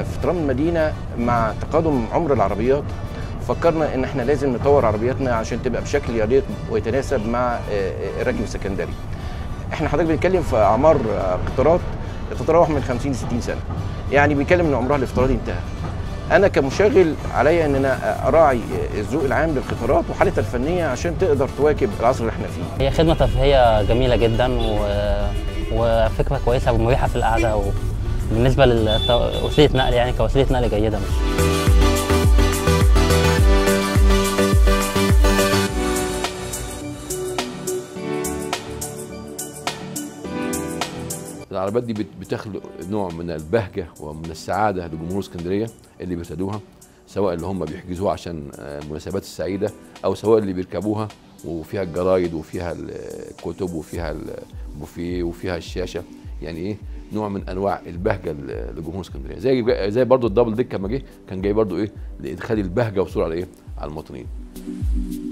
في ترام المدينه مع تقادم عمر العربيات فكرنا ان احنا لازم نطور عربياتنا عشان تبقى بشكل يليق ويتناسب مع الراكب السكندري احنا حضرتك بنتكلم في اعمار قطارات تتراوح من 50 ل 60 سنه يعني بنتكلم ان عمرها الافتراضي انتهى انا كمشغل عليا ان انا اراعي الذوق العام للقطارات وحالتها الفنيه عشان تقدر تواكب العصر اللي احنا فيه هي خدمه ترفيهيه جميله جدا و... وفكره كويسه ومريحه في القعده وبالنسبه لوسيله نقل يعني كوسيله نقل جيده مش العربيات دي بتخلق نوع من البهجه ومن السعاده لجمهور اسكندريه اللي بيرتادوها سواء اللي هم بيحجزوها عشان المناسبات السعيده او سواء اللي بيركبوها وفيها الجرايد وفيها الكتب وفيها البوفيه وفيها الشاشه يعني ايه نوع من انواع البهجه لجمهور اسكندريه زي زي برضو الدبل ديك لما جه كان جاي برضو ايه لادخال البهجه والسرعه على ايه على المواطنين